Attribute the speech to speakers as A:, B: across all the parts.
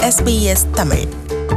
A: SBS Tamil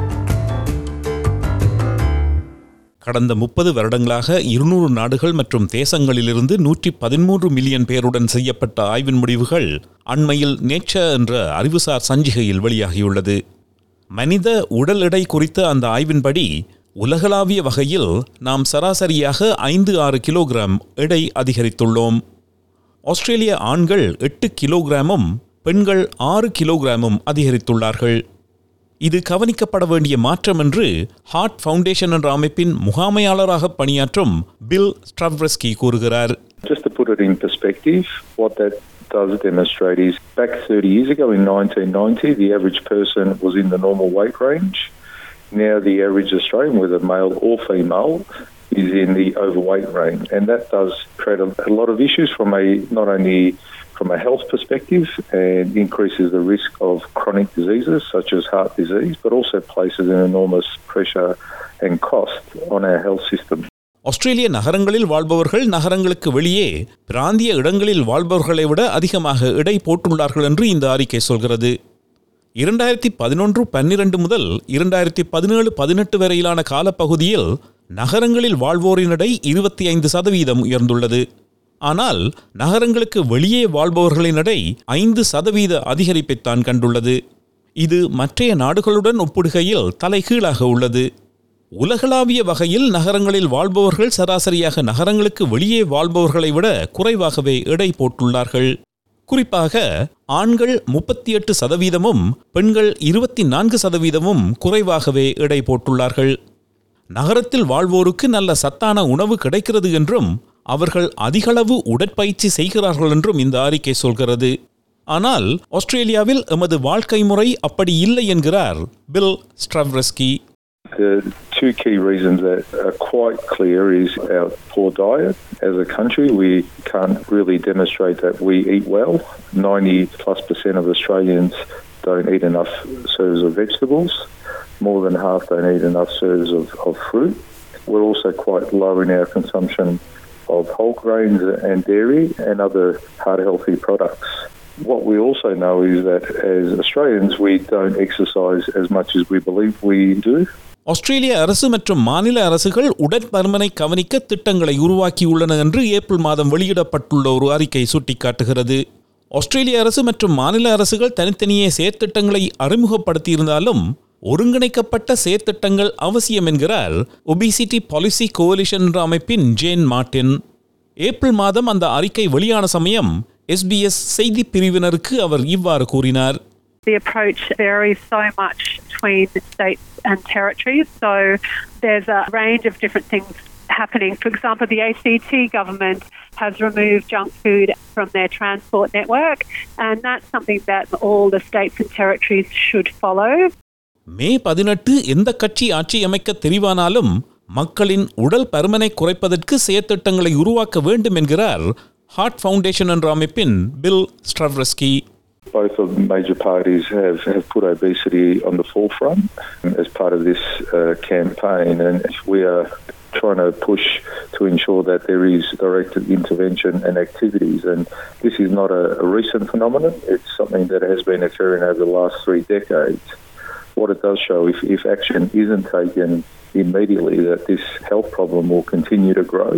B: கடந்த முப்பது வருடங்களாக இருநூறு நாடுகள் மற்றும் தேசங்களிலிருந்து நூற்றி பதிமூன்று மில்லியன் பேருடன் செய்யப்பட்ட ஆய்வின் முடிவுகள் அண்மையில் நேச்சர் என்ற அறிவுசார் சஞ்சிகையில் வெளியாகியுள்ளது மனித உடல் எடை குறித்த அந்த ஆய்வின்படி உலகளாவிய வகையில் நாம் சராசரியாக ஐந்து ஆறு கிலோகிராம் எடை அதிகரித்துள்ளோம் ஆஸ்திரேலிய ஆண்கள் எட்டு கிலோகிராமும் பெண்கள் ஆறு கிலோகிராமும் அதிகரித்துள்ளார்கள் இது கவனிக்கப்பட வேண்டிய மாற்றம் என்று ஹார்ட் ஃபவுண்டேஷன் என்ற அமைப்பின் முகாமையாளராக பணியாற்றும் பில் ஸ்ட்ரவ்ரெஸ்கி கூறுகிறார்
C: Just to put it in perspective, what that does demonstrate is back 30 years ago in 1990, the average person was in the normal weight range. Now the average Australian, whether male or female, is in the overweight range, and that does create a, a lot of issues from a not only from a health perspective and increases the risk of chronic diseases such as heart disease, but also places an enormous pressure and cost on our health system.
B: ஆஸ்திரேலிய நகரங்களில் வாழ்பவர்கள் நகரங்களுக்கு வெளியே பிராந்திய இடங்களில் வாழ்பவர்களை விட அதிகமாக எடை போட்டுள்ளார்கள் என்று இந்த அறிக்கை சொல்கிறது இரண்டாயிரத்தி பதினொன்று பன்னிரண்டு முதல் இரண்டாயிரத்தி பதினேழு பதினெட்டு வரையிலான காலப்பகுதியில் நகரங்களில் வாழ்வோரின் எடை இருபத்தி ஐந்து சதவீதம் உயர்ந்துள்ளது ஆனால் நகரங்களுக்கு வெளியே வாழ்பவர்களின் எடை ஐந்து சதவீத அதிகரிப்பைத்தான் கண்டுள்ளது இது மற்றைய நாடுகளுடன் ஒப்பிடுகையில் தலைகீழாக உள்ளது உலகளாவிய வகையில் நகரங்களில் வாழ்பவர்கள் சராசரியாக நகரங்களுக்கு வெளியே வாழ்பவர்களை விட குறைவாகவே எடை போட்டுள்ளார்கள் குறிப்பாக ஆண்கள் முப்பத்தி எட்டு சதவீதமும் பெண்கள் இருபத்தி நான்கு சதவீதமும் குறைவாகவே எடை போட்டுள்ளார்கள் நகரத்தில் வாழ்வோருக்கு நல்ல சத்தான உணவு கிடைக்கிறது என்றும் அவர்கள் அதிகளவு உடற்பயிற்சி செய்கிறார்கள் என்றும் இந்த அறிக்கை சொல்கிறது ஆனால் ஆஸ்திரேலியாவில் எமது வாழ்க்கை முறை அப்படி இல்லை என்கிறார் Bill Stavreski
C: The two key reasons that are quite clear is our poor diet. As a country, we can't really demonstrate that we eat well. 90 plus percent of Australians don't eat enough serves of vegetables. More than half don't eat enough serves of, of fruit. We're also quite low in our consumption of whole grains and dairy and other heart healthy products. What we also know is that as Australians, we don't exercise as much as we believe we do.
B: Australia அரசு மற்றும் மாநில அரசுகள் உடற்பருமனை கவனிக்க திட்டங்களை உருவாக்கியுள்ளன என்று April மாதம் வெளியிடப்பட்டுள்ள ஒரு அறிக்கை சுட்டிக்காட்டுகிறது ஆஸ்திரேலிய அரசு மற்றும் மாநில அரசுகள் தனித்தனியே செயற்திட்டங்களை அறிமுகப்படுத்தியிருந்தாலும் ஒருங்கிணைக்கப்பட்ட செயற்திட்டங்கள் அவசியம் என்கிறார் ஒபிசிட்டி பாலிசி கோலிஷன் என்ற அமைப்பின் ஜேன் மார்டின் ஏப்ரல் மாதம் அந்த அறிக்கை வெளியான சமயம் எஸ்பிஎஸ் செய்தி பிரிவினருக்கு அவர் இவ்வாறு கூறினார்
D: The approach varies so much between states and territories. So there's a range of different things happening. For example, the ACT government has removed junk food from their transport network, and that's something that all the states and territories should follow.
B: மே பதினெட்டு எந்த கட்சி ஆட்சி அமைக்க தெரிவானாலும் மக்களின் உடல் பருமனை குறைப்பதற்கு செயற்திட்டங்களை உருவாக்க வேண்டும் என்கிறார் ஹார்ட் ஃபவுண்டேஷன் என்ற அமைப்பின் Bill Stavreski
C: Both of the major parties have, have put obesity on the forefront as part of this uh, campaign, and we are trying to push to ensure that there is directed intervention and activities. And this is not a, a recent phenomenon, it's something that has been occurring over the last three decades. What it does show, if, if action isn't taken immediately, that this health problem will continue to grow.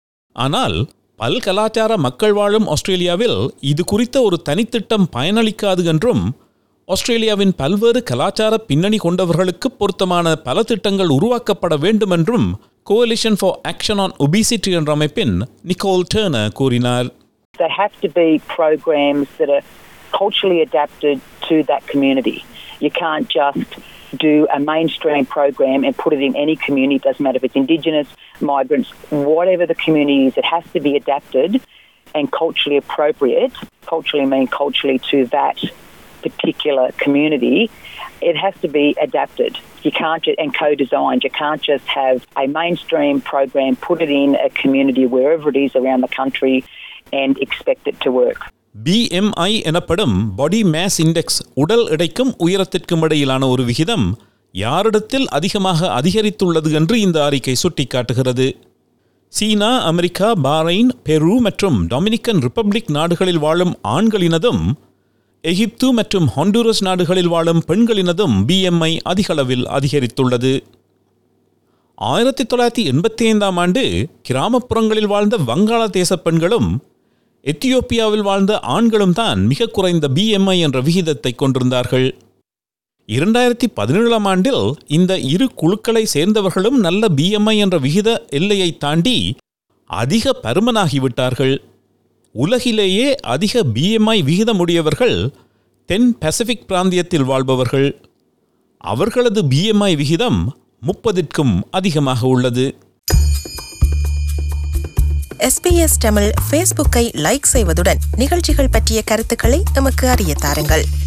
B: ஆனால் பல்கலாச்சார மக்கள் வாழும் ஆஸ்திரேலியாவில் இது குறித்த ஒரு தனித்திட்டம் பயனளிக்காது என்றும் ஆஸ்திரேலியாவின் பல்வேறு கலாச்சார பின்னணி கொண்டவர்களுக்கு பொருத்தமான பல திட்டங்கள் உருவாக்கப்பட வேண்டும் என்றும் Coalition for Action on Obesity என்ற அமைப்பின் நிக்கோல் டேர்னர் கூறினார்
E: They have to be programs that are culturally adapted to that community. You can't just do a mainstream program and put it in any community. It doesn't matter if it's Indigenous, migrants, whatever the community is, it has to be adapted and culturally appropriate. Culturally mean culturally to that particular community. It has to be adapted. You can't just, and co-designed. You can't just have a mainstream program, put it in a community wherever it is around the country, and expect it to work.
B: BMI எனப்படும் body maze index உடல் எடைக்கும் உயரத்திற்கும் இடையிலான ஒரு விகிதம் யாரிடத்தில் அதிகமாக அதிகரித்துள்ளது என்று இந்த அறிக்கை சுட்டிக்காட்டுகிறது சீனா அமெரிக்கா பாரைன் பெரு மற்றும் டொமினிக்கன் ரிப்பப்ளிக் நாடுகளில் வாழும் ஆண்களினதும் எகிப்து மற்றும் ஹாண்டுரஸ் நாடுகளில் வாழும் பெண்களினதும் பிஎம்ஐ அதிகளவில் அதிகரித்துள்ளது ஆயிரத்தி தொள்ளாயிரத்தி எண்பத்தி ஐந்தாம் ஆண்டு கிராமப்புறங்களில் வாழ்ந்த வங்காளதேச பெண்களும் எத்தியோப்பியாவில் வாழ்ந்த ஆண்களும் தான் மிக குறைந்த பிஎம்ஐ என்ற விகிதத்தை கொண்டிருந்தார்கள் இரண்டாயிரத்தி பதினேழாம் ஆண்டில் இந்த இரு குழுக்களை சேர்ந்தவர்களும் நல்ல பிஎம்ஐ என்ற விகித எல்லையை தாண்டி அதிக பருமனாகிவிட்டார்கள் உலகிலேயே அதிக பிஎம்ஐ விகிதமுடையவர்கள் தென் பசிபிக் பிராந்தியத்தில் வாழ்பவர்கள் அவர்களது பிஎம்ஐ விகிதம் முப்பதிற்கும் அதிகமாக உள்ளது
A: எஸ்பிஎஸ் தமிழ் ஃபேஸ்புக்கை லைக் செய்வதுடன் நிகழ்ச்சிகள் பற்றிய கருத்துக்களை எமக்கு அறிய தாருங்கள்